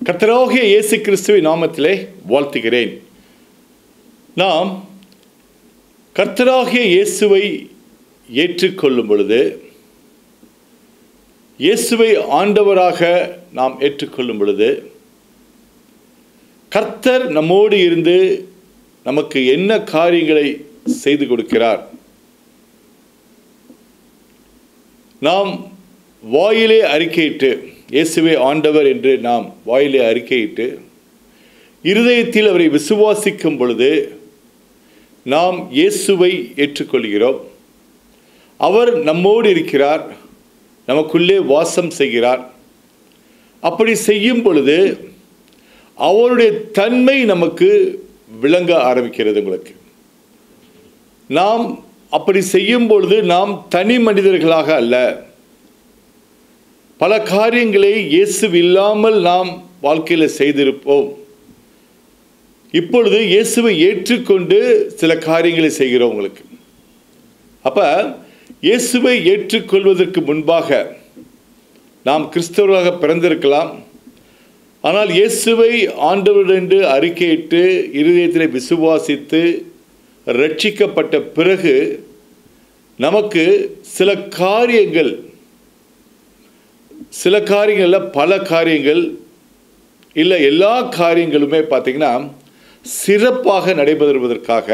கர்த்தராகிய இயேசு கிறிஸ்துவின் நாமத்திலே வாழ்த்துகிறேன் நாம் கர்த்தராகிய இயேசுவை ஏற்றுக்கொள்ளும் பொழுது இயேசுவை ஆண்டவராக நாம் ஏற்றுக்கொள்ளும் பொழுது கர்த்தர் நம்மோடு இருந்து நமக்கு என்ன காரியங்களை செய்து கொடுக்கிறார் நாம் வாயிலே அறிக்கையிட்டு இயேசுவே ஆண்டவர் என்று நாம் வாயிலே அறிக்கையிட்டு இருதயத்தில் அவரை விசுவாசிக்கும் பொழுது நாம் இயேசுவை ஏற்றுக்கொள்கிறோம் அவர் நம்மோடு இருக்கிறார் நமக்குள்ளே வாசம் செய்கிறார் அப்படி செய்யும் பொழுது அவருடைய தன்மை நமக்கு விளங்க ஆரம்பிக்கிறது உங்களுக்கு நாம் அப்படி செய்யும் பொழுது நாம் தனி மனிதர்களாக அல்ல பல காரியங்களை இயேசு இல்லாமல் நாம் வாழ்க்கையில் செய்திருப்போம் இப்பொழுது இயேசுவை ஏற்றுக்கொண்டு சில காரியங்களை செய்கிறோம் உங்களுக்கு அப்போ இயேசுவை ஏற்றுக்கொள்வதற்கு முன்பாக நாம் கிறிஸ்தவர்களாக பிறந்திருக்கலாம் ஆனால் இயேசுவை ஆண்டவர் என்று அறிக்கையிட்டு இருதயத்தில் விசுவாசித்து ரட்சிக்கப்பட்ட பிறகு நமக்கு சில காரியங்கள் சில காரியங்களில் பல காரியங்கள் இல்லை எல்லா காரியங்களுமே பார்த்திங்கன்னா சிறப்பாக நடைபெறுவதற்காக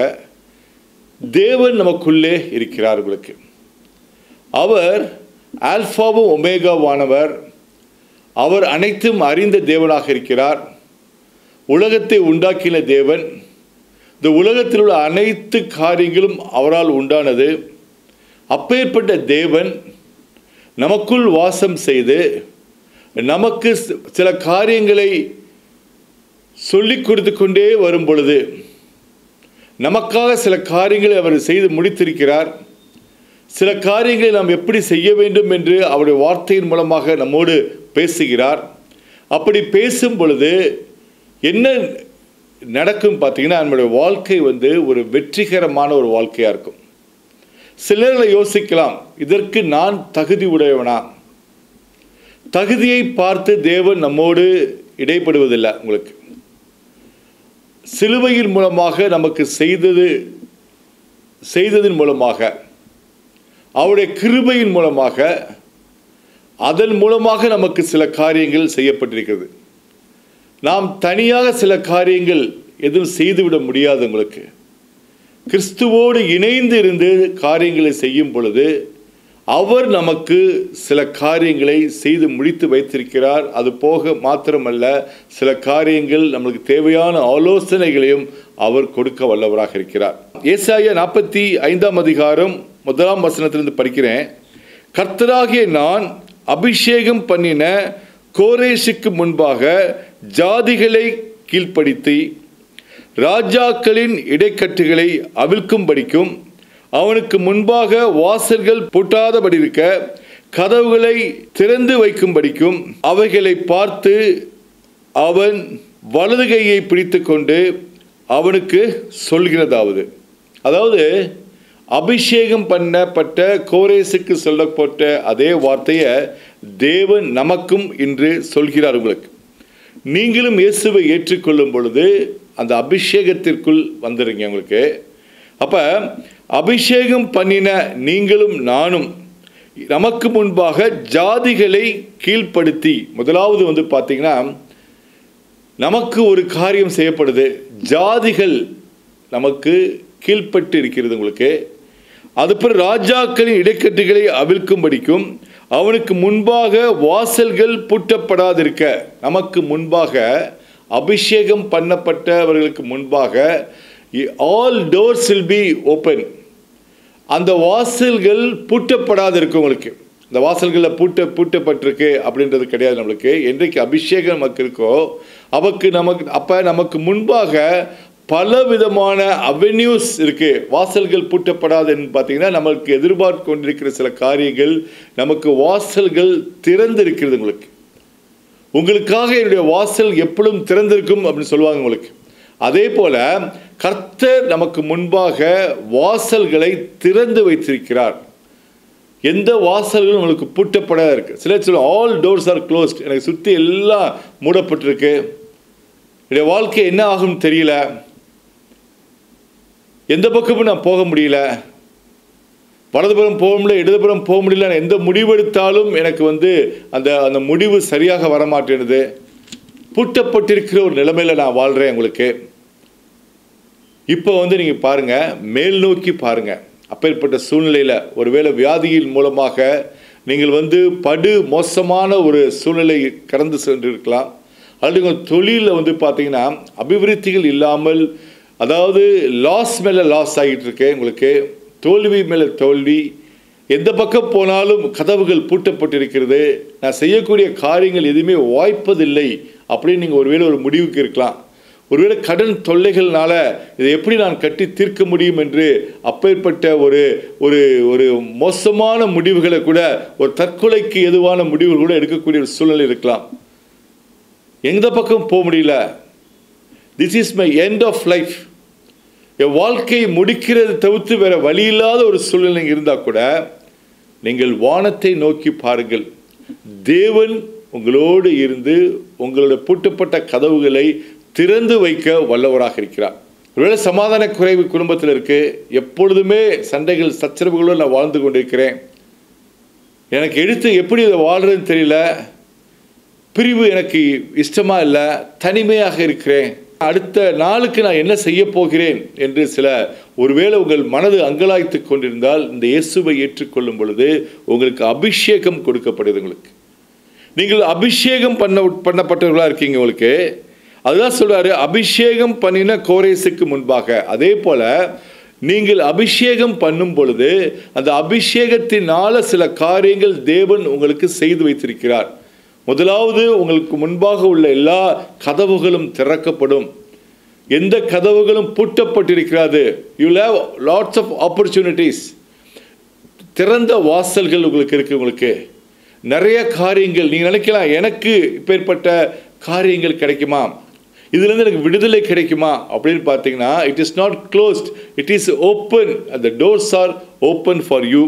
தேவன் நமக்குள்ளே இருக்கிறார் உங்களுக்கு அவர் ஆல்ஃபாவும் ஒமேகாவானவர் அவர் அனைத்தும் அறிந்த தேவனாக இருக்கிறார் உலகத்தை உண்டாக்கின தேவன் இந்த உலகத்தில் உள்ள அனைத்து காரியங்களும் அவரால் உண்டானது அப்பேற்பட்ட தேவன் நமக்குள் வாசம் செய்து நமக்கு சில காரியங்களை சொல்லிக் கொடுத்து கொண்டே வரும் பொழுது நமக்காக சில காரியங்களை அவர் செய்து முடித்திருக்கிறார் சில காரியங்களை நாம் எப்படி செய்ய வேண்டும் என்று அவருடைய வார்த்தையின் மூலமாக நம்மோடு பேசுகிறார் அப்படி பேசும் பொழுது என்ன நடக்கும் பார்த்தீங்கன்னா நம்முடைய வாழ்க்கை வந்து ஒரு வெற்றிகரமான ஒரு வாழ்க்கையாக இருக்கும் சிலர்களை யோசிக்கலாம் இதற்கு நான் தகுதி உடையவனா தகுதியை பார்த்து தேவன் நம்மோடு இடைப்படுவதில்லை உங்களுக்கு சிலுவையின் மூலமாக நமக்கு செய்தது செய்ததன் மூலமாக அவருடைய கிருபையின் மூலமாக அதன் மூலமாக நமக்கு சில காரியங்கள் செய்யப்பட்டிருக்கிறது நாம் தனியாக சில காரியங்கள் எதுவும் செய்துவிட முடியாது உங்களுக்கு கிறிஸ்துவோடு இணைந்து இருந்து காரியங்களை செய்யும் பொழுது அவர் நமக்கு சில காரியங்களை செய்து முடித்து வைத்திருக்கிறார் அது போக மாத்திரமல்ல சில காரியங்கள் நம்மளுக்கு தேவையான ஆலோசனைகளையும் அவர் கொடுக்க வல்லவராக இருக்கிறார் ஏசாய நாற்பத்தி ஐந்தாம் அதிகாரம் முதலாம் வசனத்திலிருந்து படிக்கிறேன் கர்த்தராகிய நான் அபிஷேகம் பண்ணின கோரேஷுக்கு முன்பாக ஜாதிகளை கீழ்ப்படுத்தி ராஜாக்களின் இடைக்கட்டுகளை அவிழ்க்கும்படிக்கும் அவனுக்கு முன்பாக வாசல்கள் பூட்டாதபடி இருக்க கதவுகளை திறந்து வைக்கும்படிக்கும் அவைகளை பார்த்து அவன் வலது கையை பிடித்து கொண்டு அவனுக்கு சொல்கிறதாவது அதாவது அபிஷேகம் பண்ணப்பட்ட கோரேசுக்கு சொல்லப்பட்ட அதே வார்த்தையை தேவன் நமக்கும் இன்று சொல்கிறார் உங்களுக்கு நீங்களும் இயேசுவை ஏற்றுக்கொள்ளும் பொழுது அந்த அபிஷேகத்திற்குள் வந்துடுங்க உங்களுக்கு அப்போ அபிஷேகம் பண்ணின நீங்களும் நானும் நமக்கு முன்பாக ஜாதிகளை கீழ்ப்படுத்தி முதலாவது வந்து பார்த்தீங்கன்னா நமக்கு ஒரு காரியம் செய்யப்படுது ஜாதிகள் நமக்கு கீழ்ப்பட்டு இருக்கிறது உங்களுக்கு அதுபோல் ராஜாக்களின் இடைக்கட்டுகளை அவிழ்க்கும்படிக்கும் அவனுக்கு முன்பாக வாசல்கள் பூட்டப்படாதிருக்க நமக்கு முன்பாக அபிஷேகம் பண்ணப்பட்டவர்களுக்கு முன்பாக all doors will be open அந்த வாசல்கள் பூட்டப்படாது இருக்கு உங்களுக்கு இந்த வாசல்களில் பூட்ட பூட்டப்பட்டிருக்கு அப்படின்றது கிடையாது நம்மளுக்கு என்றைக்கு அபிஷேகம் நமக்கு இருக்கோ அவக்கு நமக்கு அப்போ நமக்கு முன்பாக பல விதமான அவென்யூஸ் இருக்குது வாசல்கள் பூட்டப்படாதுன்னு பார்த்தீங்கன்னா நமக்கு எதிர்பார்த்து கொண்டிருக்கிற சில காரியங்கள் நமக்கு வாசல்கள் திறந்து இருக்கிறது உங்களுக்கு உங்களுக்காக என்னுடைய வாசல் எப்பொழுதும் திறந்திருக்கும் அப்படின்னு சொல்லுவாங்க உங்களுக்கு அதே போல கர்த்தர் நமக்கு முன்பாக வாசல்களை திறந்து வைத்திருக்கிறார் எந்த வாசல்களும் உங்களுக்கு பூட்டப்படாத இருக்கு சிலர் சொல்ல ஆல் டோர்ஸ் ஆர் க்ளோஸ்ட் எனக்கு சுற்றி எல்லாம் மூடப்பட்டிருக்கு என்னுடைய வாழ்க்கை என்ன ஆகும்னு தெரியல எந்த பக்கமும் நான் போக முடியல வலதுபுறம் போக முடியல இடதுபுறம் போக முடியல நான் எந்த முடிவெடுத்தாலும் எனக்கு வந்து அந்த அந்த முடிவு சரியாக வரமாட்டேனுது பூட்டப்பட்டிருக்கிற ஒரு நிலைமையில் நான் வாழ்கிறேன் உங்களுக்கு இப்போ வந்து நீங்கள் பாருங்கள் மேல் நோக்கி பாருங்கள் அப்பேற்பட்ட சூழ்நிலையில் ஒருவேளை வியாதியின் மூலமாக நீங்கள் வந்து படு மோசமான ஒரு சூழ்நிலை கடந்து சென்றிருக்கலாம் அல்லது உங்கள் தொழிலில் வந்து பார்த்தீங்கன்னா அபிவிருத்திகள் இல்லாமல் அதாவது லாஸ் மேலே லாஸ் ஆகிட்டு இருக்கு உங்களுக்கு தோல்வி மேலே தோல்வி எந்த பக்கம் போனாலும் கதவுகள் பூட்டப்பட்டிருக்கிறது நான் செய்யக்கூடிய காரியங்கள் எதுவுமே வாய்ப்பதில்லை அப்படின்னு நீங்கள் ஒருவேளை ஒரு முடிவுக்கு இருக்கலாம் ஒருவேளை கடன் தொல்லைகள்னால இதை எப்படி நான் கட்டி தீர்க்க முடியும் என்று அப்பேற்பட்ட ஒரு ஒரு ஒரு மோசமான முடிவுகளை கூட ஒரு தற்கொலைக்கு எதுவான முடிவுகள் கூட எடுக்கக்கூடிய ஒரு சூழ்நிலை இருக்கலாம் எந்த பக்கம் போக முடியல this is my end of life என் வாழ்க்கையை முடிக்கிறது தவிர்த்து வேற வழி இல்லாத ஒரு சூழ்நிலை இருந்தால் கூட நீங்கள் வானத்தை நோக்கி பாருங்கள் தேவன் உங்களோடு இருந்து உங்களுடைய பூட்டப்பட்ட கதவுகளை திறந்து வைக்க வல்லவராக இருக்கிறார் ஒருவேளை சமாதான குறைவு குடும்பத்தில் இருக்கு எப்பொழுதுமே சண்டைகள் சச்சரவுகளோடு நான் வாழ்ந்து கொண்டிருக்கிறேன் எனக்கு எடுத்து எப்படி இதை வாழ்றதுன்னு தெரியல பிரிவு எனக்கு இஷ்டமா இல்லை தனிமையாக இருக்கிறேன் அடுத்த நாளுக்கு நான் என்ன செய்ய போகிறேன் என்று சில ஒருவேளை உங்கள் மனது அங்கலாய்த்து கொண்டிருந்தால் இந்த இயேசுவை ஏற்றுக்கொள்ளும் பொழுது உங்களுக்கு அபிஷேகம் கொடுக்கப்படுது உங்களுக்கு நீங்கள் அபிஷேகம் பண்ண பண்ணப்பட்டவர்களாக இருக்கீங்க உங்களுக்கு அதுதான் சொல்றாரு அபிஷேகம் பண்ணின கோரேசுக்கு முன்பாக அதே போல நீங்கள் அபிஷேகம் பண்ணும் பொழுது அந்த அபிஷேகத்தினால சில காரியங்கள் தேவன் உங்களுக்கு செய்து வைத்திருக்கிறார் முதலாவது உங்களுக்கு முன்பாக உள்ள எல்லா கதவுகளும் திறக்கப்படும் எந்த கதவுகளும் பூட்டப்பட்டிருக்கிறது you have lots of opportunities திறந்த வாசல்கள் உங்களுக்கு இருக்கு உங்களுக்கு நிறைய காரியங்கள் நீங்கள் நினைக்கலாம் எனக்கு இப்பேற்பட்ட காரியங்கள் கிடைக்குமா இதுலேருந்து எனக்கு விடுதலை கிடைக்குமா அப்படின்னு பார்த்தீங்கன்னா it is not closed it is open அந்த doors are open for you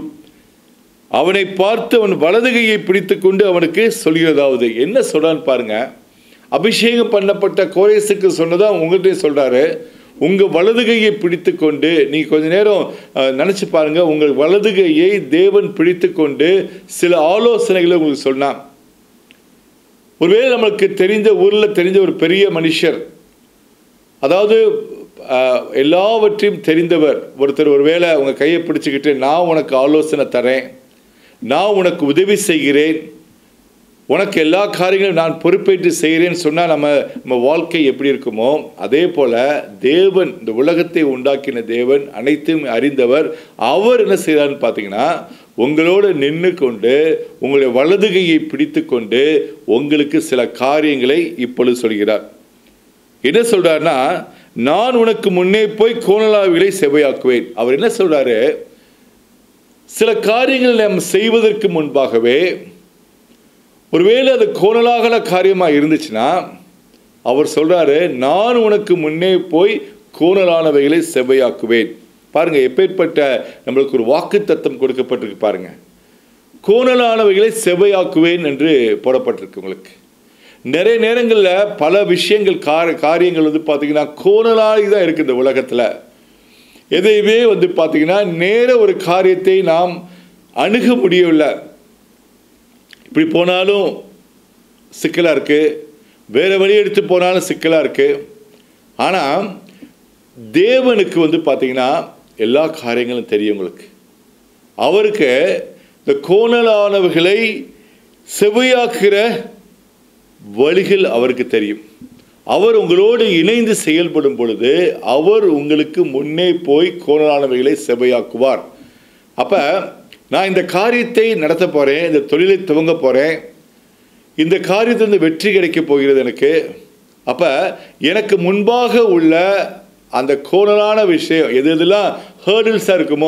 அவனை பார்த்து அவன் வலது கையை பிடித்து கொண்டு அவனுக்கு சொல்கிறதாவது என்ன சொல்றான்னு பாருங்க அபிஷேகம் பண்ணப்பட்ட கோரேசுக்கு சொன்னதா உங்கள்கிட்ட சொல்றாரு உங்க வலது கையை பிடித்து கொண்டு நீ கொஞ்ச நேரம் அஹ், நினைச்சு பாருங்க உங்கள் வலது கையை தேவன் பிடித்து கொண்டு சில ஆலோசனைகளை உங்களுக்கு சொன்னான் ஒருவேளை நம்மளுக்கு தெரிந்த ஊரில் தெரிஞ்ச ஒரு பெரிய மனுஷர் அதாவது அஹ், எல்லாவற்றையும் தெரிந்தவர் ஒருத்தர் ஒருவேளை உங்க கையை பிடிச்சுக்கிட்டு நான் உனக்கு ஆலோசனை தரேன் நான் உனக்கு உதவி செய்கிறேன் உனக்கு எல்லா காரியங்களும் நான் பொறுப்பேற்று செய்கிறேன்னு சொன்னால் நம்ம நம்ம வாழ்க்கை எப்படி இருக்குமோ அதே போல் தேவன் இந்த உலகத்தை உண்டாக்கின தேவன் அனைத்தையும் அறிந்தவர் அவர் என்ன செய்கிறார்னு பார்த்தீங்கன்னா உங்களோட நின்று கொண்டு உங்களுடைய வலது கையை பிடித்து கொண்டு உங்களுக்கு சில காரியங்களை இப்பொழுது சொல்கிறார் என்ன சொல்றாருன்னா நான் உனக்கு முன்னே போய் கோணலாவிகளை செவையாக்குவேன் அவர் என்ன சொல்றாரு சில காரியங்கள் நாம் செய்வதற்கு முன்பாகவே ஒருவேளை அது கோணலாகல காரியமாக இருந்துச்சுன்னா அவர் சொல்றாரு நான் உனக்கு முன்னே போய் கோணலானவைகளை செவ்வையாக்குவேன் பாருங்க எப்பேற்பட்ட நம்மளுக்கு ஒரு வாக்கு தத்தம் கொடுக்கப்பட்டிருக்கு பாருங்க கோணலானவைகளை செவ்வையாக்குவேன் என்று போடப்பட்டிருக்கு உங்களுக்கு நிறைய நேரங்களில் பல விஷயங்கள் கார காரியங்கள் வந்து பார்த்தீங்கன்னா கோணலாகி தான் இருக்குது இந்த உலகத்தில் எதையுமே வந்து பார்த்தீங்கன்னா நேர ஒரு காரியத்தை நாம் அணுக முடியவில்லை இப்படி போனாலும் சிக்கலாக இருக்குது வேறு வழி எடுத்து போனாலும் சிக்கலாக இருக்குது ஆனால் தேவனுக்கு வந்து பார்த்தீங்கன்னா எல்லா காரியங்களும் தெரியும் உங்களுக்கு அவருக்கு இந்த கோணலானவர்களை செவ்வையாக்குற வழிகள் அவருக்கு தெரியும் அவர் உங்களோடு இணைந்து செயல்படும் பொழுது அவர் உங்களுக்கு முன்னே போய் கோணலானவைகளை செவ்வையாக்குவார் அப்போ நான் இந்த காரியத்தை நடத்த போகிறேன் இந்த தொழிலை துவங்க போகிறேன் இந்த காரியத்திலிருந்து வெற்றி கிடைக்க போகிறது எனக்கு அப்போ எனக்கு முன்பாக உள்ள அந்த கோணலான விஷயம் எது எதெல்லாம் ஹேர்டில்ஸாக இருக்குமோ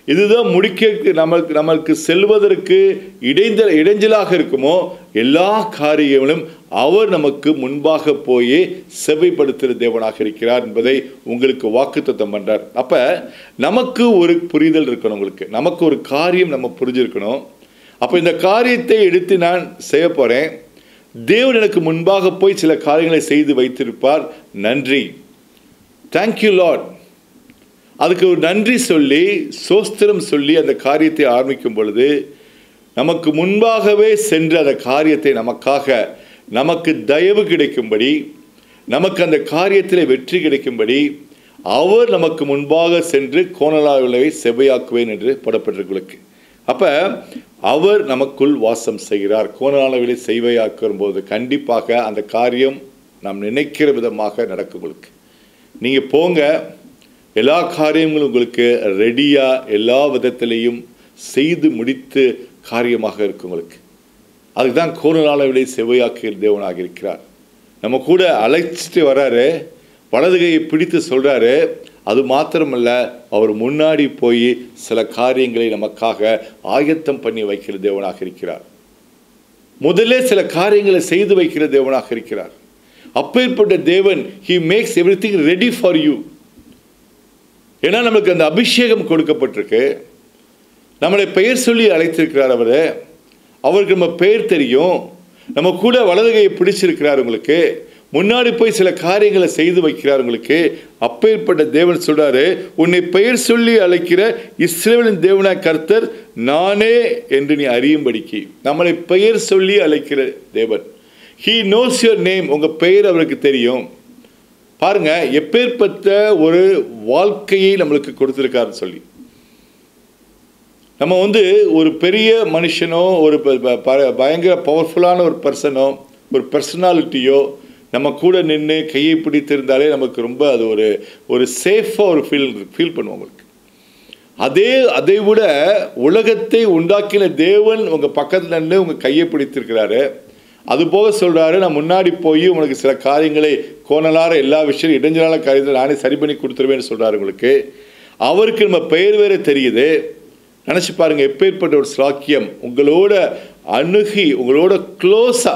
இதுதான் முடிக்க நமக்கு நமக்கு செல்வதற்கு இடைஞ்ச இடைஞ்சலாக இருக்குமோ எல்லா காரியங்களும் அவர் நமக்கு முன்பாக போய் செவைப்படுத்துகிற தேவனாக இருக்கிறார் என்பதை உங்களுக்கு வாக்குத்தத்தம் பண்றார் அப்ப நமக்கு ஒரு புரிதல் இருக்கணும் உங்களுக்கு நமக்கு ஒரு காரியம் நம்ம புரிஞ்சிருக்கணும் அப்போ இந்த காரியத்தை எடுத்து நான் செய்ய போறேன் தேவன் எனக்கு முன்பாக போய் சில காரியங்களை செய்து வைத்திருப்பார் நன்றி தேங்க்யூ லார்ட் அதுக்கு ஒரு நன்றி சொல்லி சோஸ்திரம் சொல்லி அந்த காரியத்தை ஆரம்பிக்கும் பொழுது நமக்கு முன்பாகவே சென்று அந்த காரியத்தை நமக்காக நமக்கு தயவு கிடைக்கும்படி நமக்கு அந்த காரியத்தில் வெற்றி கிடைக்கும்படி அவர் நமக்கு முன்பாக சென்று கோணலாவிளவை செவ்வையாக்குவேன் என்று போடப்பட்டிருக்கு அப்ப அவர் நமக்குள் வாசம் செய்கிறார் கோணலாவிலை செய்வையாக்கும் போது கண்டிப்பாக அந்த காரியம் நாம் நினைக்கிற விதமாக நடக்கும் உங்களுக்கு நீங்க போங்க எல்லா காரியங்களும் உங்களுக்கு ரெடியாக எல்லா விதத்திலையும் செய்து முடித்து காரியமாக இருக்கும் உங்களுக்கு அதுக்கு தான் கோணலாளவிலை செவ்வையாக்கிய தேவனாக இருக்கிறார் நம்ம கூட அழைச்சிட்டு வராரு வலது கையை பிடித்து சொல்றாரு அது மாத்திரமல்ல அவர் முன்னாடி போய் சில காரியங்களை நமக்காக ஆயத்தம் பண்ணி வைக்கிற தேவனாக இருக்கிறார் முதல்ல சில காரியங்களை செய்து வைக்கிற தேவனாக இருக்கிறார் அப்பேற்பட்ட தேவன் he makes everything ready for you ஏன்னா நம்மளுக்கு அந்த அபிஷேகம் கொடுக்கப்பட்டிருக்கு நம்மளை பெயர் சொல்லி அழைத்திருக்கிறார் அவர் அவருக்கு நம்ம பெயர் தெரியும் நம்ம கூட வலது கையை பிடிச்சிருக்கிறார் உங்களுக்கு முன்னாடி போய் சில காரியங்களை செய்து வைக்கிறார் உங்களுக்கு அப்பேற்பட்ட தேவன் சொல்றாரு உன்னை பெயர் சொல்லி அழைக்கிற இஸ்ரேலின் தேவனா கர்த்தர் நானே என்று நீ அறியும்படிக்கு நம்மளை பெயர் சொல்லி அழைக்கிற தேவன் ஹீ நோஸ் யுவர் நேம் உங்க பெயர் அவருக்கு தெரியும் பாருங்க எப்பேற்பட்ட ஒரு வாழ்க்கையை நம்மளுக்கு கொடுத்துருக்காருன்னு சொல்லி நம்ம வந்து ஒரு பெரிய மனுஷனோ ஒரு ப- ப- ப- பயங்கர பவர்ஃபுல்லான ஒரு பர்சனோ ஒரு பர்சனாலிட்டியோ நம்ம கூட நின்று கையை பிடித்திருந்தாலே நமக்கு ரொம்ப அது ஒரு ஒரு சேஃபாக ஒரு ஃபீல் ஃபீல் பண்ணுவோம் உங்களுக்கு அதே அதை விட உலகத்தை உண்டாக்கின தேவன் உங்கள் பக்கத்தில் நின்று உங்கள் கையை பிடித்திருக்கிறாரு அது போக சொல்கிறாரு நான் முன்னாடி போய் உனக்கு சில காரியங்களை கோணலார எல்லா விஷயம் இடைஞ்சலான காரியத்தை நானே சரி பண்ணி கொடுத்துருவேன்னு சொல்கிறாரு உங்களுக்கு அவருக்கு நம்ம பெயர் வேற தெரியுது நினச்சி பாருங்க எப்பேற்பட்ட ஒரு ஸ்லாக்கியம் உங்களோட அணுகி உங்களோட க்ளோஸாக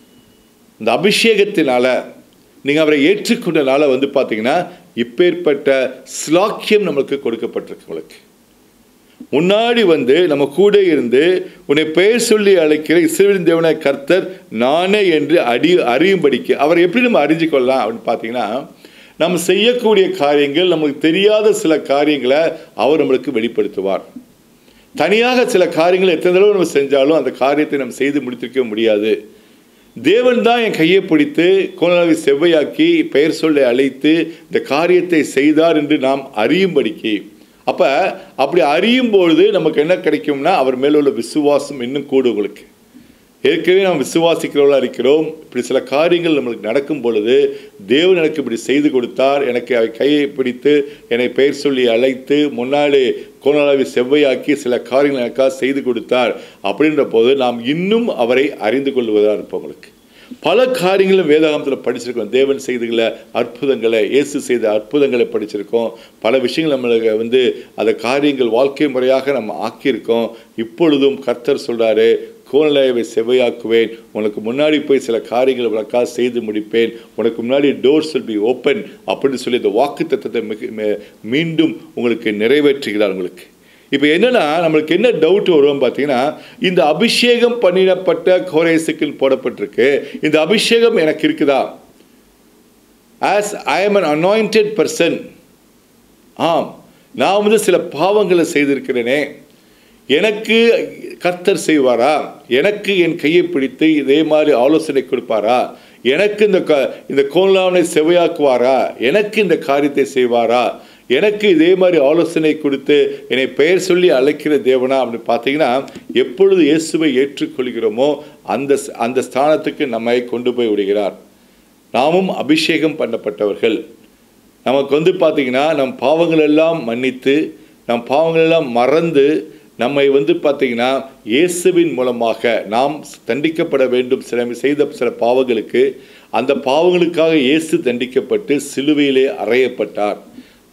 இந்த அபிஷேகத்தினால நீங்கள் அவரை ஏற்றுக்கொண்டனால வந்து பார்த்தீங்கன்னா இப்பேற்பட்ட ஸ்லாக்கியம் நம்மளுக்கு கொடுக்கப்பட்டிருக்கு உங்களுக்கு முன்னாடி வந்து நம்ம கூட இருந்து உன்னை பெயர் சொல்லி அழைக்கிற இஸ்ரவேலின் தேவனாய கர்த்தர் நானே என்று அடி அறியும்படிக்கு அவரை எப்படி நம்ம அறிஞ்சு கொள்ளலாம் அப்படின்னு பார்த்தீங்கன்னா நம்ம செய்யக்கூடிய காரியங்கள் நமக்கு தெரியாத சில காரியங்களை அவர் நம்மளுக்கு வெளிப்படுத்துவார் தனியாக சில காரியங்களை எத்தனை தடவை நம்ம செஞ்சாலும் அந்த காரியத்தை நம்ம செய்து முடித்திருக்க முடியாது தேவன் தான் என் கையை பிடித்து கோணலாவை செவ்வையாக்கி பெயர் சொல்லை அழைத்து இந்த காரியத்தை செய்தார் என்று நாம் அறியும்படிக்கு அப்ப அப்படி அறியும் பொழுது நமக்கு என்ன கிடைக்கும்னா அவர் மேல உள்ள விசுவாசம் இன்னும் கூடும் உங்களுக்கு ஏற்கனவே நாம் விசுவாசிக்கிறவர்களாக இருக்கிறோம் இப்படி சில காரியங்கள் நம்மளுக்கு நடக்கும் பொழுது தேவன் எனக்கு இப்படி செய்து கொடுத்தார் எனக்கு அவை கையை பிடித்து என்னை பெயர் சொல்லி அழைத்து முன்னாடி கோணலாவை செவ்வையாக்கி சில காரியங்கள் எனக்காக செய்து கொடுத்தார் அப்படின்ற போது நாம் இன்னும் அவரை அறிந்து கொள்வதாக இருப்போம் உங்களுக்கு பல காரியங்களும் வேதாகமத்தில் படிச்சிருக்கோம் தேவன் செய்துகள அற்புதங்களை இயேசு செய்த அற்புதங்களை படிச்சிருக்கோம் பல விஷயங்கள் நம்மளுக்கு வந்து அந்த காரியங்கள் வாழ்க்கை முறையாக நம்ம ஆக்கியிருக்கோம் இப்பொழுதும் கர்த்தர் சொல்றாரு கோணலாயவை செவ்வையாக்குவேன் உனக்கு முன்னாடி போய் சில காரியங்களை உனக்காக செய்து முடிப்பேன் உனக்கு முன்னாடி டோர்ஸ் will be ஓப்பன் அப்படின்னு சொல்லி இந்த வாக்கு தத்துவத்தை மீண்டும் உங்களுக்கு நிறைவேற்றுகிறார் உங்களுக்கு இப்போ என்னன்னா நம்மளுக்கு என்ன டவுட் வரும் பார்த்தீங்கன்னா இந்த அபிஷேகம் பண்ணிடப்பட்ட கோரேசுக்குன்னு போடப்பட்டிருக்கு இந்த அபிஷேகம் எனக்கு இருக்குதா as I am an anointed person ஆம் நான் வந்து சில பாவங்களை செய்திருக்கிறேனே எனக்கு கர்த்தர் செய்வாரா எனக்கு என் கையை பிடித்து இதே மாதிரி ஆலோசனை கொடுப்பாரா எனக்கு இந்த க இந்த கோலாவனை செவையாக்குவாரா எனக்கு இந்த காரியத்தை செய்வாரா எனக்கு இதே மாதிரி ஆலோசனை கொடுத்து என்னை பெயர் சொல்லி அழைக்கிற தேவனா அப்படின்னு பார்த்தீங்கன்னா எப்பொழுது இயேசுவை ஏற்றுக்கொள்கிறோமோ அந்த அந்த ஸ்தானத்துக்கு நம்மை கொண்டு போய் விடுகிறார் நாமும் அபிஷேகம் பண்ணப்பட்டவர்கள் நமக்கு வந்து பார்த்தீங்கன்னா நம் பாவங்கள் எல்லாம் மன்னித்து நம் பாவங்கள் எல்லாம் மறந்து நம்மை வந்து பார்த்தீங்கன்னா இயேசுவின் மூலமாக நாம் தண்டிக்கப்பட வேண்டும் சில செய்த சில பாவங்களுக்கு அந்த பாவங்களுக்காக இயேசு தண்டிக்கப்பட்டு சிலுவையிலே அறையப்பட்டார்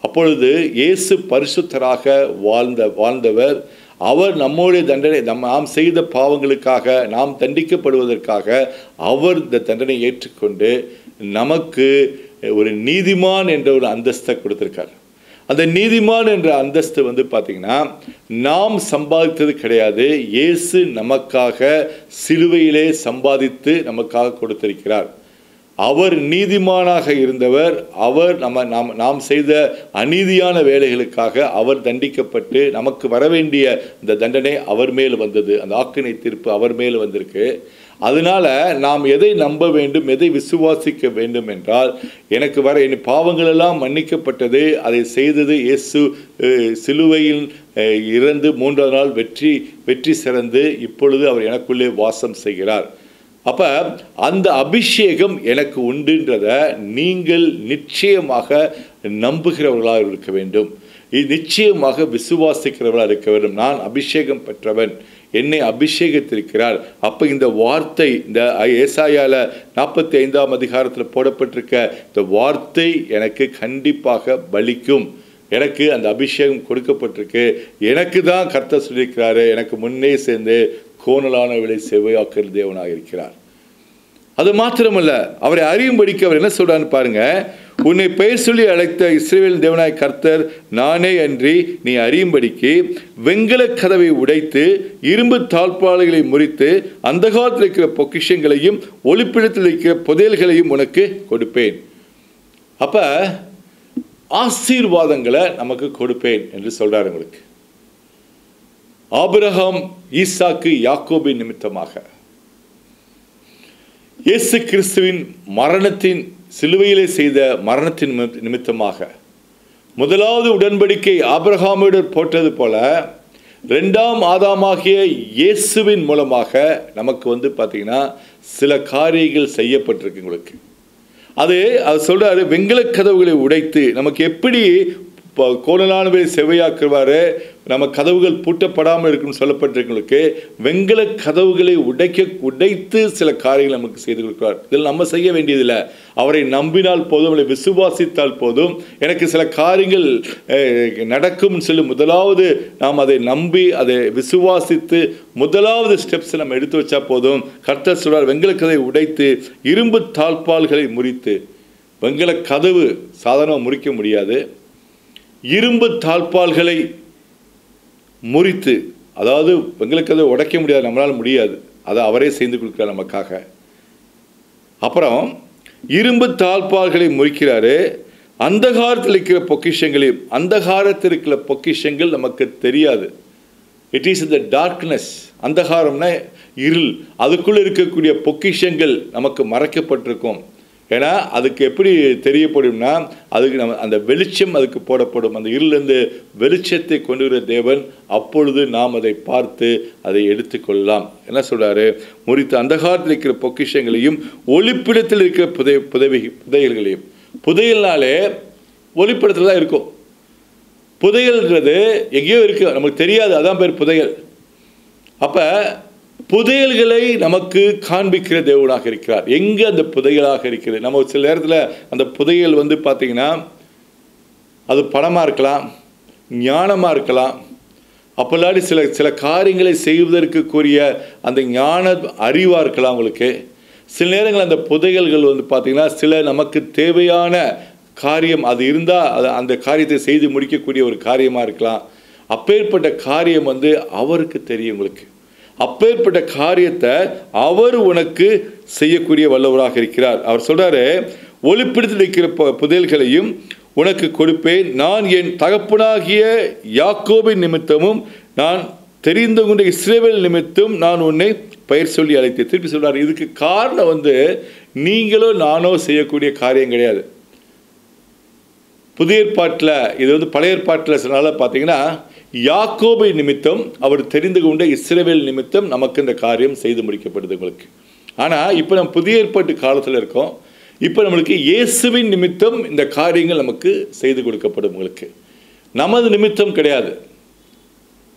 அப்பொழுது இயேசு பரிசுத்தராக வாழ்ந்த வாழ்ந்தவர் அவர் நம்முடைய தண்டனை நம் நாம் செய்த பாவங்களுக்காக நாம் தண்டிக்கப்படுவதற்காக அவர் இந்த தண்டனை ஏற்றுக்கொண்டு நமக்கு ஒரு நீதிமான் என்ற ஒரு அந்தஸ்தை கொடுத்திருக்கார் அந்த நீதிமான் என்ற அந்தஸ்து வந்து பார்த்தீங்கன்னா நாம் சம்பாதித்தது கிடையாது இயேசு நமக்காக சிலுவையிலே சம்பாதித்து நமக்காக கொடுத்திருக்கிறார் அவர் நீதிமானாக இருந்தவர் அவர் நம்ம நாம் நாம் செய்த அநீதியான வேலைகளுக்காக அவர் தண்டிக்கப்பட்டு நமக்கு வரவேண்டிய இந்த தண்டனை அவர் மேல் வந்தது அந்த ஆக்கினை தீர்ப்பு அவர் மேல் வந்திருக்கு அதனால நாம் எதை நம்ப வேண்டும் எதை விசுவாசிக்க வேண்டும் என்றால் எனக்கு வர என் பாவங்கள் எல்லாம் மன்னிக்கப்பட்டது அதை செய்தது இயேசு அஹ், சிலுவையில் அஹ், இறந்து மூன்றாவது நாள் வெற்றி வெற்றி சிறந்து இப்பொழுது அவர் எனக்குள்ளே வாசம் செய்கிறார் அப்ப அந்த அபிஷேகம் எனக்கு உண்டுன்றத நீங்கள் நிச்சயமாக நம்புகிறவர்களாக இருக்க வேண்டும் இது நிச்சயமாக விசுவாசிக்கிறவர்களாக இருக்க வேண்டும் நான் அபிஷேகம் பெற்றவன் என்னை அபிஷேகத்திருக்கிறார் அப்ப இந்த வார்த்தை இந்த ஏசாயால நாற்பத்தி ஐந்தாம் அதிகாரத்தில் போடப்பட்டிருக்க இந்த வார்த்தை எனக்கு கண்டிப்பாக பலிக்கும் எனக்கு அந்த அபிஷேகம் கொடுக்கப்பட்டிருக்கு எனக்கு தான் கர்த்தர் சொல்லியிருக்கிறாரு எனக்கு முன்னே சேர்ந்து கோணலானவளை செவ்வையாக்குற தேவனாக இருக்கிறார் அது மாத்திரமல்ல அவரை அறியும்படிக்கு அவர் என்ன சொல்றான்னு பாருங்க உன்னை பெயர் சொல்லி அழைத்த இஸ்ரேல் தேவனாய் கர்த்தர் நானே அன்றி நீ அறியும்படிக்கு வெண்கலக் கதவை உடைத்து இரும்பு தாழ்பாளைகளை முறித்து அந்த காலத்தில் இருக்கிற பொக்கிஷங்களையும் ஒளிப்பிடத்தில் இருக்கிற புதையல்களையும் உனக்கு கொடுப்பேன் அப்ப ஆசீர்வாதங்களை நமக்கு கொடுப்பேன் என்று சொல்றாரு உங்களுக்கு ஆபிரகாம் ஈசாக்கு யாக்கோபின் நிமித்தமாக இயேசு கிறிஸ்துவின் மரணத்தின் சிலுவையிலே செய்த மரணத்தின் நிமித்த- நிமித்தமாக முதலாவது உடன்படிக்கை ஆபிரகாமிடம் போட்டது போல ரெண்டாம் ஆதாமாகிய இயேசுவின் மூலமாக நமக்கு வந்து பார்த்தீங்கன்னா சில காரியங்கள் செய்யப்பட்டிருக்கு உங்களுக்கு அது அது சொல்றாரு வெண்கலக் கதவுகளை உடைத்து நமக்கு எப்படி ப- கோணலானவை செவ்வையாக்குவாரு நம்ம கதவுகள் பூட்டப்படாமல் இருக்குன்னு சொல்லப்பட்டிருக்கிறவங்களுக்கு வெண்கல கதவுகளை உடைக்க உடைத்து சில காரியங்கள் நமக்கு செய்து கொடுக்கிறார் இதில் நம்ம செய்ய வேண்டியதில்லை அவரை நம்பினால் போதும் அவரை விசுவாசித்தால் போதும் எனக்கு சில காரியங்கள் அஹ், நடக்கும்னு சொல்லி முதலாவது நாம் அதை நம்பி அதை விசுவாசித்து முதலாவது ஸ்டெப்ஸ் நம்ம எடுத்து வச்சா போதும் கர்த்தர் சொல்றார் வெண்கல கதவை உடைத்து இரும்பு தாழ்பால்களை முறித்து வெண்கல கதவு சாதாரணமாக முறிக்க முடியாது இரும்பு தாழ்பால்களை முறித்து அதாவது எங்களுக்கு அதை உடைக்க முடியாது நம்மளால் முடியாது அதை அவரே செய்து கொடுக்கிறார் நமக்காக அப்புறம் இரும்பு தாழ்பால்களை முறிக்கிறாரு அந்தகாரத்தில் இருக்கிற பொக்கிஷங்களையும் அந்தகாரத்தில் இருக்கிற பொக்கிஷங்கள் நமக்கு தெரியாது இட் இஸ் த டார்க்னஸ் அந்தகாரம்னா இருள் அதுக்குள்ளே இருக்கக்கூடிய பொக்கிஷங்கள் நமக்கு மறைக்கப்பட்டிருக்கும் ஏன்னா அதுக்கு எப்படி தெரியப்படும்னா அதுக்கு நம்ம அந்த வெளிச்சம் அதுக்கு போடப்படும் அந்த இருளிலிருந்து வெளிச்சத்தை கொண்டு வர தேவன் அப்பொழுது நாம் அதை பார்த்து அதை எடுத்துக்கொள்ளலாம் என்ன சொல்றாரு முறித்து அந்தகாரத்தில் இருக்கிற பொக்கிஷங்களையும் ஒளிப்பிடத்தில் இருக்கிற புதை புதவி புதையல்களையும் புதையல்னாலே ஒளிப்பிடத்தில் தான் இருக்கும் புதையல்ன்றது எங்கேயோ இருக்கு நமக்கு தெரியாது அதான் பேர் புதையல் அப்ப புதையல்களை நமக்கு காண்பிக்கிற தேவனாக இருக்கிறார் எங்க அந்த புதையலாக இருக்கிறது நம்ம சில நேரத்தில் அந்த புதையல் வந்து பார்த்தீங்கன்னா அது பணமா இருக்கலாம் ஞானமா இருக்கலாம் அப்போல்லாடி சில சில காரியங்களை செய்வதற்கு கூறிய அந்த ஞான அறிவாக இருக்கலாம் உங்களுக்கு சில நேரங்கள் அந்த புதையல்கள் வந்து பார்த்தீங்கன்னா சில நமக்கு தேவையான காரியம் அது இருந்தால் அது அந்த காரியத்தை செய்து முடிக்கக்கூடிய ஒரு காரியமாக இருக்கலாம் அப்பேற்பட்ட காரியம் வந்து அவருக்கு தெரியும் உங்களுக்கு அப்பேற்பட்ட காரியத்தை அவர் உனக்கு செய்யக்கூடிய வல்லவராக இருக்கிறார் அவர் சொல்றாரு ஒளிப்பிடத்தில் இருக்கிற பு- புதையல்களையும் உனக்கு கொடுப்பேன் நான் என் தகப்பனாகிய யாக்கோபின் நிமித்தமும் நான் தெரிந்து கொண்ட இஸ்ரேவேல் நிமித்தம் நான் உன்னை பெயர் சொல்லி அழைத்தேன் திருப்பி சொல்றாரு இதுக்கு காரணம் வந்து நீங்களோ நானோ செய்யக்கூடிய காரியம் கிடையாது புதிய ஏற்பாட்டில் இது வந்து பழைய ஏற்பாட்டில் சொன்னால பார்த்தீங்கன்னா யாக்கோபை நிமித்தம் அவர் தெரிந்து கொண்ட இஸ்ரவேல் நிமித்தம் நமக்கு இந்த காரியம் செய்து முடிக்கப்படுது உங்களுக்கு ஆனால் இப்போ நம்ம புதிய ஏற்பாட்டு காலத்தில் இருக்கோம் இப்போ நம்மளுக்கு இயேசுவின் நிமித்தம் இந்த காரியங்கள் நமக்கு செய்து கொடுக்கப்படும் உங்களுக்கு நமது நிமித்தம் கிடையாது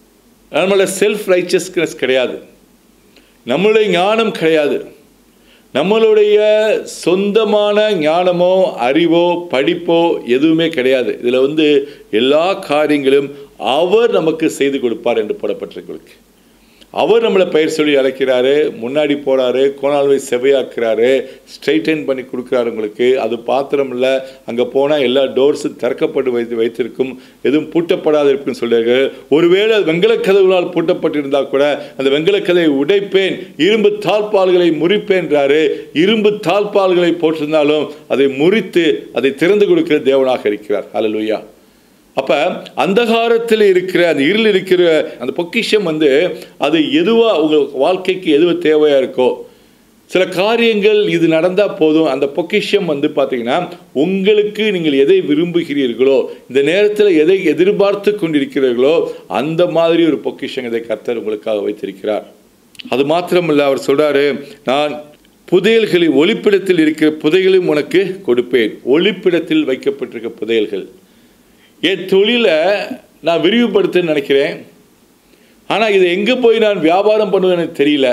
நம்மளோட செல்ஃப் ரைச்சஸ்னஸ் கிடையாது நம்மளுடைய ஞானம் கிடையாது நம்மளுடைய சொந்தமான ஞானமோ அறிவோ படிப்போ எதுவுமே கிடையாது இதில் வந்து எல்லா காரியங்களும் அவர் நமக்கு செய்து கொடுப்பார் என்று போடப்பட்டிருக்கு அவர் நம்மளை பெயர் சொல்லி அழைக்கிறாரு முன்னாடி போறாரு கோணால்வை செவையாக்குறாரு ஸ்ட்ரைட்டன் பண்ணி கொடுக்குறாரு உங்களுக்கு அது பாத்திரம் இல்லை அங்கே போனால் எல்லா டோர்ஸும் திறக்கப்பட்டு வைத்து வைத்திருக்கும் எதுவும் பூட்டப்படாது இருக்குன்னு சொல்லியிருக்காரு ஒருவேளை அது வெங்கலக் கதவுகளால் பூட்டப்பட்டிருந்தா கூட அந்த வெங்கலக் கதவை உடைப்பேன் இரும்பு தாழ்பால்களை முறிப்பேன்றாரு இரும்பு தாழ்பால்களை போட்டிருந்தாலும் அதை முறித்து அதை திறந்து கொடுக்கிற தேவனாக இருக்கிறார் அல்லேலூயா அப்ப அந்தகாரத்தில் இருக்கிற அந்த இருள் இருக்கிற அந்த பொக்கிஷம் வந்து அது எதுவா உங்க வாழ்க்கைக்கு எதுவா தேவையா இருக்கோ சில காரியங்கள் இது நடந்தால் போதும் அந்த பொக்கிஷம் வந்து பார்த்தீங்கன்னா உங்களுக்கு நீங்கள் எதை விரும்புகிறீர்களோ இந்த நேரத்தில் எதை எதிர்பார்த்து கொண்டிருக்கிறீர்களோ அந்த மாதிரி ஒரு பொக்கிஷம் இதை கர்த்தர் உங்களுக்காக வைத்திருக்கிறார் அது மாத்திரமல்ல அவர் சொல்றாரு நான் புதையல்களில் ஒளிப்பிடத்தில் இருக்கிற புதையலும் உனக்கு கொடுப்பேன் ஒளிப்பிடத்தில் வைக்கப்பட்டிருக்க புதையல்கள் என் தொழிலை நான் விரிவுபடுத்தன்னு நினைக்கிறேன் ஆனால் இதை எங்கே போய் நான் வியாபாரம் பண்ணுவேன்னு எனக்கு தெரியல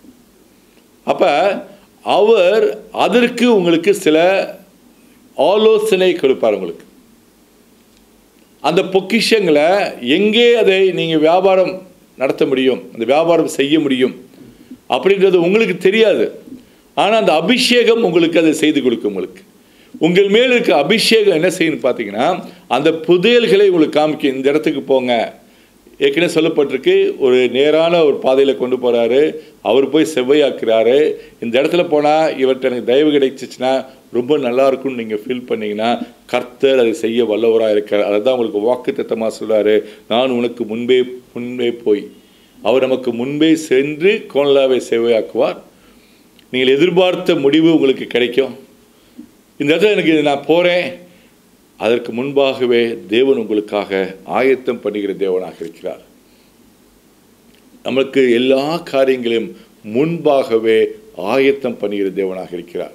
அப்போ அவர் அதற்கு உங்களுக்கு சில ஆலோசனை கொடுப்பார் உங்களுக்கு அந்த பொக்கிஷங்களை எங்கே அதை நீங்கள் வியாபாரம் நடத்த முடியும் அந்த வியாபாரம் செய்ய முடியும் அப்படின்றது உங்களுக்கு தெரியாது ஆனால் அந்த அபிஷேகம் உங்களுக்கு அதை செய்து கொடுக்கும் உங்களுக்கு உங்கள் மேல் இருக்க அபிஷேகம் என்ன செய்யணும் பார்த்தீங்கன்னா அந்த புதையல்களை உங்களுக்கு காமிக்கும் இந்த இடத்துக்கு போங்க ஏற்கனவே சொல்லப்பட்டிருக்கு ஒரு நேரான ஒரு பாதையில் கொண்டு போகிறாரு அவர் போய் செவ்வையாக்குறாரு இந்த இடத்துல போனால் இவர்கிட்ட எனக்கு தயவு கிடைச்சிச்சுன்னா ரொம்ப நல்லா இருக்கும்னு நீங்கள் ஃபீல் பண்ணீங்கன்னா கர்த்தர் அதை செய்ய வல்லவராக இருக்கார் அதை தான் உங்களுக்கு வாக்கு தத்தமாக சொல்கிறாரு நான் உனக்கு முன்பே முன்பே போய் அவர் நமக்கு முன்பே சென்று கோணலாவை சேவையாக்குவார் நீங்கள் எதிர்பார்த்த முடிவு உங்களுக்கு கிடைக்கும் இந்த இடத்துல எனக்கு நான் போகிறேன் அதற்கு முன்பாகவே தேவன் உங்களுக்காக ஆயத்தம் பண்ணுகிற தேவனாக இருக்கிறார் நமக்கு எல்லா காரியங்களையும் முன்பாகவே ஆயத்தம் பண்ணுகிற தேவனாக இருக்கிறார்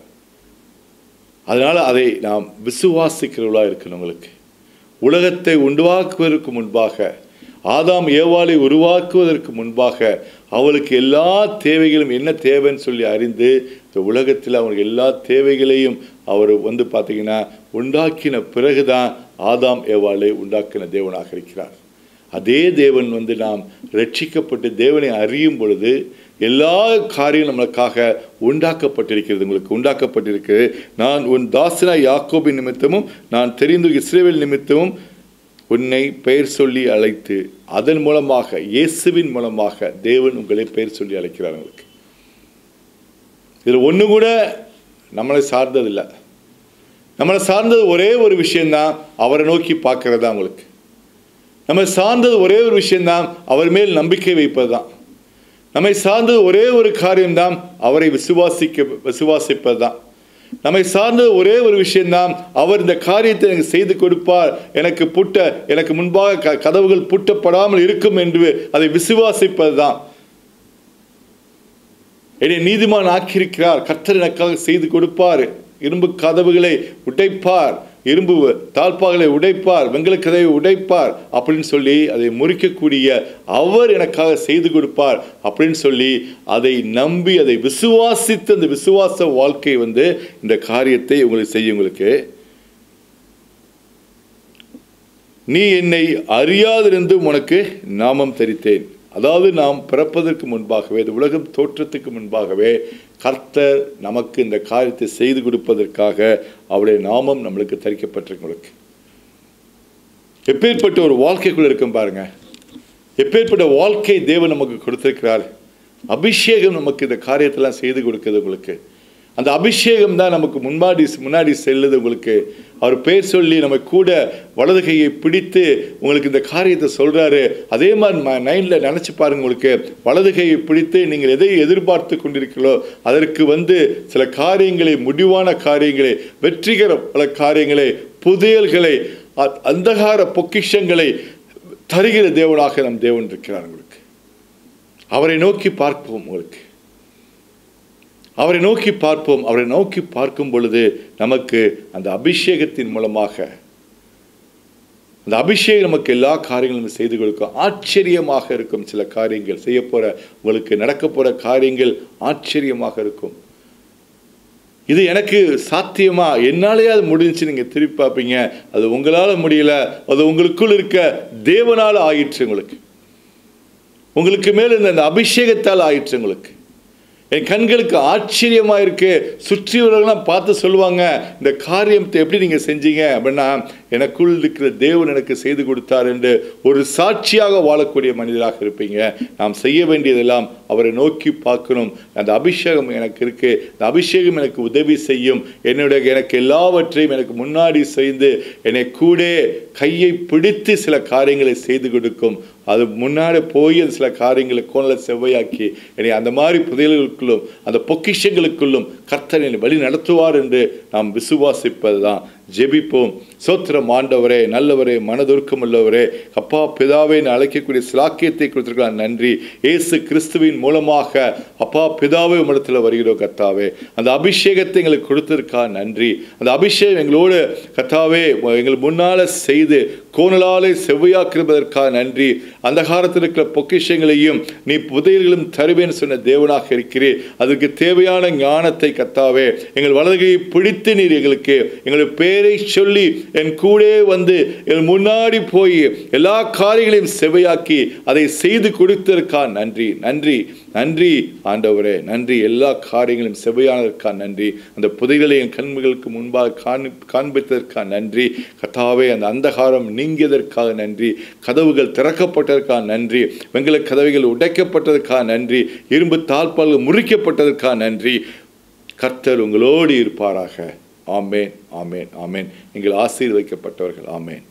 அதனால் அதை நாம் விசுவாசிக்கிறவர்களாக இருக்கணும் உங்களுக்கு உலகத்தை உண்டாக்குவதற்கு முன்பாக ஆதாம் ஏவாளை உருவாக்குவதற்கு முன்பாக அவளுக்கு எல்லா தேவைகளும் என்ன தேவைன்னு சொல்லி அறிந்து இந்த உலகத்தில் அவங்களுக்கு எல்லா தேவைகளையும் அவர் வந்து பார்த்தீங்கன்னா உண்டாக்கின பிறகுதான் ஆதாம் ஏவாளை உண்டாக்கின தேவனாக இருக்கிறார் அதே தேவன் வந்து நாம் ரட்சிக்கப்பட்டு தேவனை அறியும் பொழுது எல்லா காரியம் நம்மளுக்காக உண்டாக்கப்பட்டிருக்கிறது உங்களுக்கு உண்டாக்கப்பட்டிருக்கிறது நான் உன் தாசனா யாக்கோபின் நிமித்தமும் நான் தெரிந்து இஸ்ரேவேல் நிமித்தமும் உன்னை பெயர் சொல்லி அழைத்து அதன் மூலமாக இயேசுவின் மூலமாக தேவன் உங்களை பெயர் சொல்லி அழைக்கிறார் உங்களுக்கு இதில் ஒன்று கூட நம்மளை சார்ந்ததில்லை நம்மளை சார்ந்தது ஒரே ஒரு விஷயந்தான் அவரை நோக்கி பார்க்கறது தான் உங்களுக்கு நம்மை சார்ந்தது ஒரே ஒரு விஷயந்தான் அவர் மேல் நம்பிக்கை வைப்பது தான் நம்மை சார்ந்தது ஒரே ஒரு காரியம்தான் அவரை விசுவாசிக்க விசுவாசிப்பது தான் நம்மை சார்ந்தது ஒரே ஒரு விஷயம்தான் அவர் இந்த காரியத்தை எனக்கு செய்து கொடுப்பார் எனக்கு புட்ட எனக்கு முன்பாக க கதவுகள் பூட்டப்படாமல் இருக்கும் என்று அதை விசுவாசிப்பது தான் என்னை நீதிமான் ஆக்கியிருக்கிறார் கர்த்தர் எனக்காக செய்து கொடுப்பார் இரும்பு கதவுகளை உடைப்பார் இரும்பு தாழ்பாகளை உடைப்பார் வெங்கல கதவை உடைப்பார் அப்படின்னு சொல்லி அதை முறிக்கக்கூடிய அவர் எனக்காக செய்து கொடுப்பார் அப்படின்னு சொல்லி அதை நம்பி அதை விசுவாசித்து அந்த விசுவாச வாழ்க்கை வந்து இந்த காரியத்தை உங்களுக்கு செய்யும் உங்களுக்கு நீ என்னை அறியாதிருந்து உனக்கு நாமம் தரித்தேன் அதாவது நாம் பிறப்பதற்கு முன்பாகவே இந்த உலகம் தோற்றத்துக்கு முன்பாகவே கர்த்தர் நமக்கு இந்த காரியத்தை செய்து கொடுப்பதற்காக அவருடைய நாமம் நம்மளுக்கு தரிக்கப்பட்டிருக்கு எப்பேற்பட்ட ஒரு வாழ்க்கைக்குள்ள இருக்கும் பாருங்க எப்பேற்பட்ட வாழ்க்கை தேவன் நமக்கு கொடுத்திருக்கிறார் அபிஷேகம் நமக்கு இந்த காரியத்தெல்லாம் செய்து கொடுக்குது உங்களுக்கு அந்த அபிஷேகம் தான் நமக்கு முன்னாடி முன்னாடி செல்லுது உங்களுக்கு அவர் பேர் சொல்லி நம்ம கூட வலது கையை பிடித்து உங்களுக்கு இந்த காரியத்தை சொல்கிறாரு அதே மாதிரி நைனில் நினச்சி பாருங்க உங்களுக்கு வலது கையை பிடித்து நீங்கள் எதை எதிர்பார்த்து கொண்டிருக்கிறீர்களோ அதற்கு வந்து சில காரியங்களை முடிவான காரியங்களை வெற்றிகர பல காரியங்களை புதையல்களை அ- அந்தகார பொக்கிஷங்களை தருகிற தேவனாக நம் தேவன் இருக்கிறார் உங்களுக்கு அவரை நோக்கி பார்ப்போம் உங்களுக்கு அவரை நோக்கி பார்ப்போம் அவரை நோக்கி பார்க்கும் பொழுது நமக்கு அந்த அபிஷேகத்தின் மூலமாக அந்த அபிஷேகம் நமக்கு எல்லா காரியங்களும் செய்து கொடுக்கும் ஆச்சரியமாக இருக்கும் சில காரியங்கள் செய்ய போற உங்களுக்கு நடக்க போற காரியங்கள் ஆச்சரியமாக இருக்கும் இது எனக்கு சாத்தியமா என்னாலேயே அது முடிஞ்சு நீங்கள் திருப்பி பார்ப்பீங்க அது உங்களால் முடியல அது உங்களுக்குள் இருக்க தேவனால் ஆயிற்று உங்களுக்கு உங்களுக்கு மேல் இருந்த அந்த அபிஷேகத்தால் ஆயிற்று உங்களுக்கு என் கண்களுக்கு ஆச்சரியமா இருக்கு சுற்றியவர்கள்லாம் பார்த்து சொல்லுவாங்க இந்த காரியத்தை எப்படி நீங்க செஞ்சீங்க அப்படின்னா எனக்குள் இருக்கிற தேவன் எனக்கு செய்து கொடுத்தார் என்று ஒரு சாட்சியாக வாழக்கூடிய மனிதராக இருப்பீங்க நாம் செய்ய வேண்டியதெல்லாம் அவரை நோக்கி பார்க்கணும் அந்த அபிஷேகம் எனக்கு இருக்கு அந்த அபிஷேகம் எனக்கு உதவி செய்யும் என்னுடைய எனக்கு எல்லாவற்றையும் எனக்கு முன்னாடி செய்து என்னை கூட கையை பிடித்து சில காரியங்களை செய்து கொடுக்கும் அது முன்னாடி போய் அந்த சில காரியங்களை கோணல செவ்வையாக்கி என்னை அந்த மாதிரி புதையல்களுக்குள்ளும் அந்த பொக்கிஷங்களுக்குள்ளும் கர்த்தர் என்னை வழி நடத்துவார் என்று நாம் விசுவாசிப்பது தான் ஜெபிப்போம் சோத்திரம் ஆண்டவரே நல்லவரே மனதுருக்கம் உள்ளவரே அப்பா பிதாவே என்று அழைக்கக்கூடிய சிலாக்கியத்தை கொடுத்திருக்கலாம் நன்றி இயேசு கிறிஸ்துவின் மூலமாக அப்பா பிதாவே உம்மிடத்தில் வருகிறோம் கத்தாவே அந்த அபிஷேகத்தை எங்களுக்கு கொடுத்திருக்கா நன்றி அந்த அபிஷேகம் எங்களோடு கத்தாவே எங்கள் முன்னால செய்து கோணலாலே செவ்வையாக்கிறதற்காக நன்றி அந்த காலத்தில் இருக்கிற பொக்கிஷங்களையும் நீ புதையல்களும் தருவேன்னு சொன்ன தேவனாக இருக்கிறீர் அதற்கு தேவையான ஞானத்தை கத்தாவே எங்கள் வலதுகையை பிடித்து நீர் எங்களுக்கு எங்களுடைய பேரை சொல்லி என் கூடே வந்து என் முன்னாடி போய் எல்லா காரியங்களையும் செவையாக்கி அதை செய்து கொடுத்ததற்கா நன்றி நன்றி நன்றி ஆண்டவரே நன்றி எல்லா காரியங்களையும் செவையானதற்கா நன்றி அந்த புதைகளை என் கண்களுக்கு முன்பாக காணி காண்பித்ததற்கா நன்றி கத்தாவே அந்த அந்தகாரம் நீங்கியதற்காக நன்றி கதவுகள் திறக்கப்பட்டதற்காக நன்றி வெங்கல கதவுகள் உடைக்கப்பட்டதற்காக நன்றி இரும்பு தாழ்பால்கள் முறிக்கப்பட்டதற்காக நன்றி கர்த்தர் உங்களோடு இருப்பாராக ஆமேன் ஆமேன் ஆமேன் நீங்கள் ஆசீர்வதிக்கப்பட்டவர்கள் ஆமேன்